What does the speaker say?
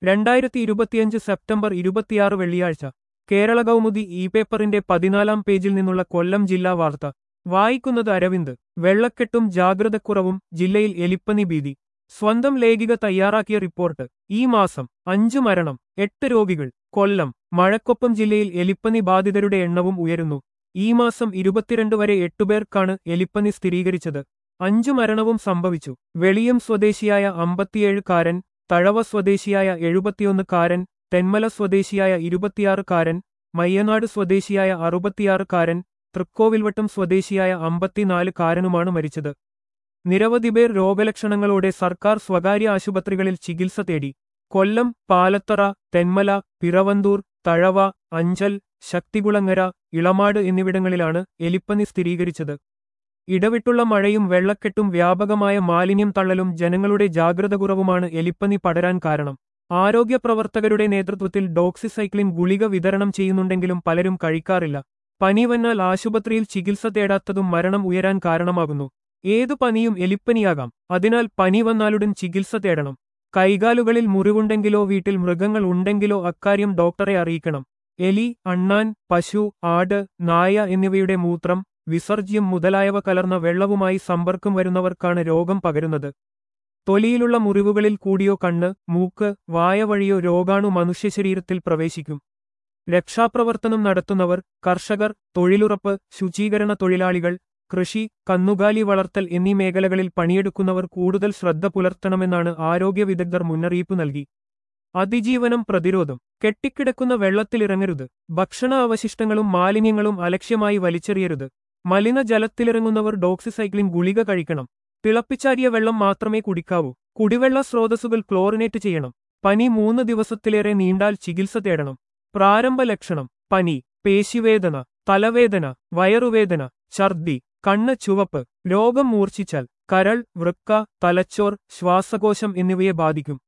രണ്ടായിരത്തി ഇരുപത്തിയഞ്ച് സെപ്റ്റംബർ ഇരുപത്തിയാറ് വെള്ളിയാഴ്ച കേരള കൗമുദി ഇ പേപ്പറിന്റെ പതിനാലാം പേജിൽ നിന്നുള്ള കൊല്ലം ജില്ലാ വാർത്ത വായിക്കുന്നത് അരവിന്ദ് വെള്ളക്കെട്ടും ജാഗ്രതക്കുറവും ജില്ലയിൽ എലിപ്പനി ഭീതി സ്വന്തം ലേഖിക തയ്യാറാക്കിയ റിപ്പോർട്ട് ഈ മാസം അഞ്ചു മരണം എട്ട് രോഗികൾ കൊല്ലം മഴക്കൊപ്പം ജില്ലയിൽ എലിപ്പനി ബാധിതരുടെ എണ്ണവും ഉയരുന്നു ഈ മാസം ഇരുപത്തിരണ്ട് വരെ എട്ടുപേർക്കാണ് എലിപ്പനി സ്ഥിരീകരിച്ചത് അഞ്ചു മരണവും സംഭവിച്ചു വെളിയം സ്വദേശിയായ അമ്പത്തിയേഴുകാരൻ തഴവ സ്വദേശിയായ എഴുപത്തിയൊന്നുകാരൻ തെന്മല സ്വദേശിയായ ഇരുപത്തിയാറുകാരൻ മയ്യനാട് സ്വദേശിയായ അറുപത്തിയാറുകാരൻ തൃക്കോവിൽവട്ടം സ്വദേശിയായ അമ്പത്തിനാലുകാരനുമാണ് മരിച്ചത് നിരവധി പേർ രോഗലക്ഷണങ്ങളോടെ സർക്കാർ സ്വകാര്യ ആശുപത്രികളിൽ ചികിത്സ തേടി കൊല്ലം പാലത്തറ തെന്മല പിറവന്തൂർ തഴവ അഞ്ചൽ ശക്തികുളങ്ങര ഇളമാട് എന്നിവിടങ്ങളിലാണ് എലിപ്പനി സ്ഥിരീകരിച്ചത് ഇടവിട്ടുള്ള മഴയും വെള്ളക്കെട്ടും വ്യാപകമായ മാലിന്യം തള്ളലും ജനങ്ങളുടെ ജാഗ്രത കുറവുമാണ് എലിപ്പനി പടരാൻ കാരണം ആരോഗ്യ പ്രവർത്തകരുടെ നേതൃത്വത്തിൽ ഡോക്സിസൈക്ലിൻ ഗുളിക വിതരണം ചെയ്യുന്നുണ്ടെങ്കിലും പലരും കഴിക്കാറില്ല പനി വന്നാൽ ആശുപത്രിയിൽ ചികിത്സ തേടാത്തതും മരണം ഉയരാൻ കാരണമാകുന്നു ഏതു പനിയും എലിപ്പനിയാകാം അതിനാൽ പനി വന്നാലുടൻ ചികിത്സ തേടണം കൈകാലുകളിൽ മുറിവുണ്ടെങ്കിലോ വീട്ടിൽ മൃഗങ്ങൾ ഉണ്ടെങ്കിലോ അക്കാര്യം ഡോക്ടറെ അറിയിക്കണം എലി അണ്ണാൻ പശു ആട് നായ എന്നിവയുടെ മൂത്രം വിസർജ്യം മുതലായവ കലർന്ന വെള്ളവുമായി സമ്പർക്കം വരുന്നവർക്കാണ് രോഗം പകരുന്നത് തൊലിയിലുള്ള മുറിവുകളിൽ കൂടിയോ കണ്ണ് മൂക്ക് വായ വഴിയോ രോഗാണു മനുഷ്യശരീരത്തിൽ പ്രവേശിക്കും രക്ഷാപ്രവർത്തനം നടത്തുന്നവർ കർഷകർ തൊഴിലുറപ്പ് ശുചീകരണ തൊഴിലാളികൾ കൃഷി കന്നുകാലി വളർത്തൽ എന്നീ മേഖലകളിൽ പണിയെടുക്കുന്നവർ കൂടുതൽ ശ്രദ്ധ പുലർത്തണമെന്നാണ് ആരോഗ്യ വിദഗ്ധർ മുന്നറിയിപ്പ് നൽകി അതിജീവനം പ്രതിരോധം കെട്ടിക്കിടക്കുന്ന വെള്ളത്തിലിറങ്ങരുത് ഭക്ഷണ അവശിഷ്ടങ്ങളും മാലിന്യങ്ങളും അലക്ഷ്യമായി വലിച്ചെറിയരുത് മലിനജലത്തിലിറങ്ങുന്നവർ ഡോക്സിസൈക്ലിൻ ഗുളിക കഴിക്കണം തിളപ്പിച്ചാരിയ വെള്ളം മാത്രമേ കുടിക്കാവൂ കുടിവെള്ള സ്രോതസ്സുകൾ ക്ലോറിനേറ്റ് ചെയ്യണം പനി മൂന്ന് ദിവസത്തിലേറെ നീണ്ടാൽ ചികിത്സ തേടണം പ്രാരംഭ ലക്ഷണം പനി പേശിവേദന തലവേദന വയറുവേദന ഛർദി കണ്ണ് ചുവപ്പ് രോഗം മൂർച്ഛിച്ചാൽ കരൾ വൃക്ക തലച്ചോർ ശ്വാസകോശം എന്നിവയെ ബാധിക്കും